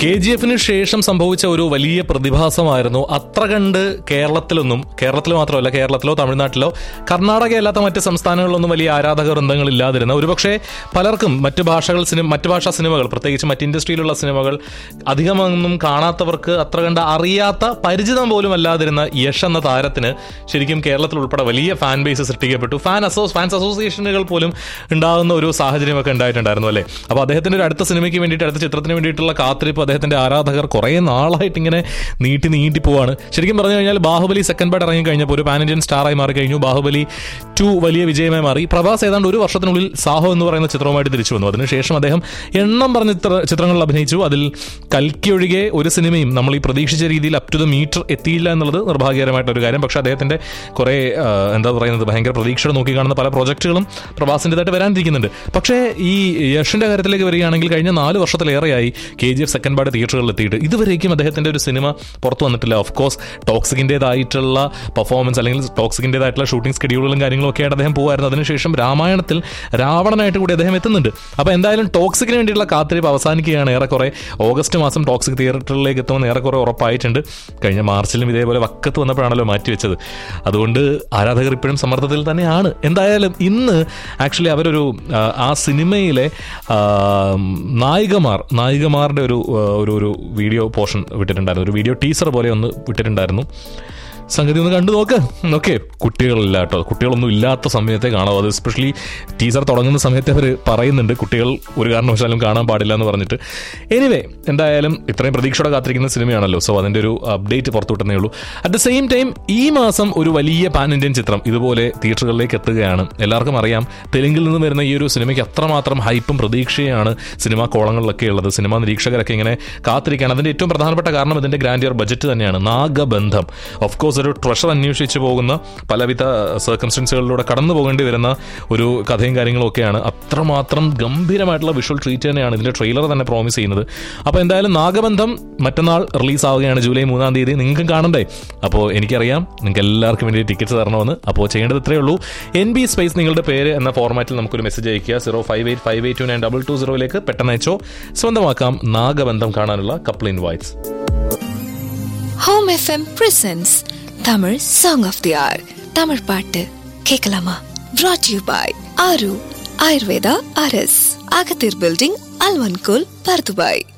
K G എഫിന് ശേഷം സംഭവിച്ച ഒരു വലിയ പ്രതിഭാസമായിരുന്നു അത്ര കണ്ട് കേരളത്തിലൊന്നും കേരളത്തിൽ മാത്രമല്ല കേരളത്തിലോ തമിഴ്നാട്ടിലോ കർണാടക അല്ലാത്ത മറ്റ് സംസ്ഥാനങ്ങളിലൊന്നും വലിയ ആരാധക വൃന്ദങ്ങൾ ഇല്ലാതിരുന്ന ഒരുപക്ഷെ പലർക്കും മറ്റ് ഭാഷകൾ സിനിമ മറ്റ് ഭാഷാ സിനിമകൾ പ്രത്യേകിച്ച് മറ്റ് ഇൻഡസ്ട്രിയിലുള്ള സിനിമകൾ അധികമൊന്നും കാണാത്തവർക്ക് അത്ര കണ്ട് അറിയാത്ത പരിചിതം പോലും അല്ലാതിരുന്ന യഷ് എന്ന താരത്തിന് ശരിക്കും കേരളത്തിൽ ഉൾപ്പെടെ വലിയ ഫാൻ ബേസ് സൃഷ്ടിക്കപ്പെട്ടു ഫാൻ അസോ ഫാൻസ് അസോസിയേഷനുകൾ പോലും ഉണ്ടാകുന്ന ഒരു സാഹചര്യമൊക്കെ ഉണ്ടായിട്ടുണ്ടായിരുന്നു അല്ലേ അപ്പോൾ അദ്ദേഹത്തിന്റെ ഒരു അടുത്ത സിനിമയ്ക്ക് വേണ്ടിയിട്ട് അടുത്ത ചിത്രത്തിന് വേണ്ടിയിട്ടുള്ള കാത്തിരിപ്പ് അദ്ദേഹത്തിന്റെ ആരാധകർ കുറേ നാളായിട്ട് ഇങ്ങനെ നീട്ടി നീട്ടി പോവാണ് ശരിക്കും പറഞ്ഞു കഴിഞ്ഞാൽ ബാഹുബലി സെക്കൻഡ് പാർട്ട് ഇറങ്ങി കഴിഞ്ഞപ്പോൾ ഒരു പാൻ ഇന്ത്യൻ സ്റ്റാറായി മാറി കഴിഞ്ഞു ബാഹുബലി ടു വലിയ വിജയമായി മാറി പ്രഭാസ് ഏതാണ്ട് ഒരു വർഷത്തിനുള്ളിൽ സാഹോ എന്ന് പറയുന്ന ചിത്രവുമായിട്ട് തിരിച്ചു വന്നു അതിനുശേഷം അദ്ദേഹം എണ്ണം പറഞ്ഞ ചിത്ര- ചിത്രങ്ങളിൽ അഭിനയിച്ചു അതിൽ കൽക്കി ഒഴികെ ഒരു സിനിമയും നമ്മൾ ഈ പ്രതീക്ഷിച്ച രീതിയിൽ അപ് ടു ദ മീറ്റർ എത്തിയില്ല എന്നുള്ളത് നിർഭാഗ്യകരമായിട്ടൊരു കാര്യം പക്ഷേ അദ്ദേഹത്തിന്റെ കുറേ ആ, എന്താ പറയുന്നത് ഭയങ്കര പ്രതീക്ഷയോടെ നോക്കി കാണുന്ന പല പ്രോജക്റ്റുകളും പ്രഭാസിൻ്റെതായിട്ട് വരാനിരിക്കുന്നുണ്ട് പക്ഷേ ഈ യഷിന്റെ കാര്യത്തിലേക്ക് വരികയാണെങ്കിൽ കഴിഞ്ഞ നാല് വർഷത്തിലേറെയായി K G F second part തിയേറ്ററുകളിൽ എത്തിയിട്ട് ഇതുവരേക്കും അദ്ദേഹത്തിന്റെ ഒരു സിനിമ പുറത്തു വന്നിട്ടില്ല ഓഫ് കോഴ്സ് ടോക്സിക്കിൻ്റെതായിട്ടുള്ള പെർഫോമൻസ് അല്ലെങ്കിൽ ടോക്സിക്കിൻ്റെതായിട്ടുള്ള ഷൂട്ടിംഗ് സ്കെഡ്യൂളുകളും കാര്യങ്ങളും ഒക്കെ ആയിട്ട് അദ്ദേഹം പോകുമായിരുന്നു അതിനുശേഷം രാമായണത്തിൽ രാവണനായിട്ട് കൂടി അദ്ദേഹം എത്തുന്നുണ്ട് അപ്പോൾ എന്തായാലും ടോക്സിക്കിന് വേണ്ടിയിട്ടുള്ള കാത്തിരിപ്പ് അവസാനിക്കുകയാണ് ഏറെക്കുറെ ഓഗസ്റ്റ് മാസം ടോക്സിക് തിയേറ്ററിലേക്ക് എത്തുമെന്ന് ഏറെക്കുറെ ഉറപ്പായിട്ടുണ്ട് കഴിഞ്ഞ മാർച്ചിലും ഇതേപോലെ വക്കത്ത് വന്നപ്പോഴാണല്ലോ മാറ്റിവെച്ചത് അതുകൊണ്ട് ആരാധകർ ഇപ്പോഴും സമ്മർദ്ദത്തിൽ തന്നെയാണ് എന്തായാലും ഇന്ന് ആക്ച്വലി അവരൊരു ആ, ആ സിനിമയിലെ ആ, നായികമാർ നായികമാരുടെ ഒരു ആ, ഒരു ഒരു വീഡിയോ പോർഷൻ വിട്ടിട്ടുണ്ടായിരുന്നു ഒരു വീഡിയോ ടീസർ പോലെ ഒന്ന് വിട്ടിട്ടുണ്ടായിരുന്നു സംഗതി ഒന്ന് കണ്ടു നോക്ക് ഓക്കെ കുട്ടികളില്ല കേട്ടോ കുട്ടികളൊന്നും ഇല്ലാത്ത സമയത്തെ കാണാവൂ അത് എസ്പെഷ്യലി ടീച്ചർ തുടങ്ങുന്ന സമയത്ത് അവർ പറയുന്നുണ്ട് കുട്ടികൾ ഒരു കാരണവശാലും കാണാൻ പാടില്ല എന്ന് പറഞ്ഞിട്ട് എനിവേ എന്തായാലും ഇത്രയും പ്രതീക്ഷയോടെ കാത്തിരിക്കുന്ന സിനിമയാണല്ലോ സോ അതിൻ്റെ ഒരു അപ്ഡേറ്റ് പുറത്തു വിട്ടുന്നേ ഉള്ളൂ അറ്റ് ദ സെയിം ടൈം ഈ മാസം ഒരു വലിയ പാൻ ഇന്ത്യൻ ചിത്രം ഇതുപോലെ തിയേറ്ററുകളിലേക്ക് എത്തുകയാണ് എല്ലാവർക്കും അറിയാം തെലുങ്കിൽ നിന്ന് വരുന്ന ഈ ഒരു സിനിമയ്ക്ക് അത്രമാത്രം ഹൈപ്പും പ്രതീക്ഷയാണ് സിനിമാ കോളങ്ങളിലൊക്കെ ഉള്ളത് സിനിമാ നിരീക്ഷകരൊക്കെ ഇങ്ങനെ കാത്തിരിക്കുകയാണ് അതിൻ്റെ ഏറ്റവും പ്രധാനപ്പെട്ട കാരണം ഇതിൻ്റെ ഗ്രാൻഡിയർ ബജറ്റ് തന്നെയാണ് നാഗബന്ധം ഓഫ് കോഴ്സ് ഒരു ട്രഷർ അന്വേഷിച്ച് പോകുന്ന പലവിധ സർക്കംസ്റ്റൻസുകളിലൂടെ കടന്നു പോകേണ്ടി വരുന്ന ഒരു കഥയും കാര്യങ്ങളും ഒക്കെയാണ് അത്രമാത്രം ഗംഭീരമായിട്ടുള്ള വിഷ്വൽ ട്രീറ്റ് തന്നെയാണ് ഇതിൻ്റെ ട്രെയിലർ തന്നെ പ്രോമിസ് ചെയ്യുന്നത് അപ്പോൾ എന്തായാലും നാഗബന്ധം മറ്റന്നാൾ റിലീസ് ആവുകയാണ് ജൂലൈ മൂന്നാം തീയതി നിങ്ങൾക്കും കാണണ്ടേ അപ്പോൾ എനിക്കറിയാം നിങ്ങൾക്ക് എല്ലാവർക്കും വേണ്ടി ടിക്കറ്റ് തരണമെന്ന് അപ്പോൾ ചെയ്യേണ്ടത് ഇത്രയേ ഉള്ളൂ എൻ ബി സ്പേസ് നിങ്ങളുടെ പേര് എന്ന ഫോർമാറ്റിൽ നമുക്കൊരു മെസ്സേജ് അയക്കുക zero five eight five eight two nine double two സീറോയിലേക്ക് പെട്ടെന്ന് അയച്ചോ സ്വന്തമാക്കാം നാഗബന്ധം കാണാനുള്ള couple invites home FM presents Tamil song of the hour Tamil பாட்டு கேட்கலாமா brought you by Aaru Ayurveda அரஸ் அகத்தீர் பில்டிங் அல்வன்கோல் பர்துபாய்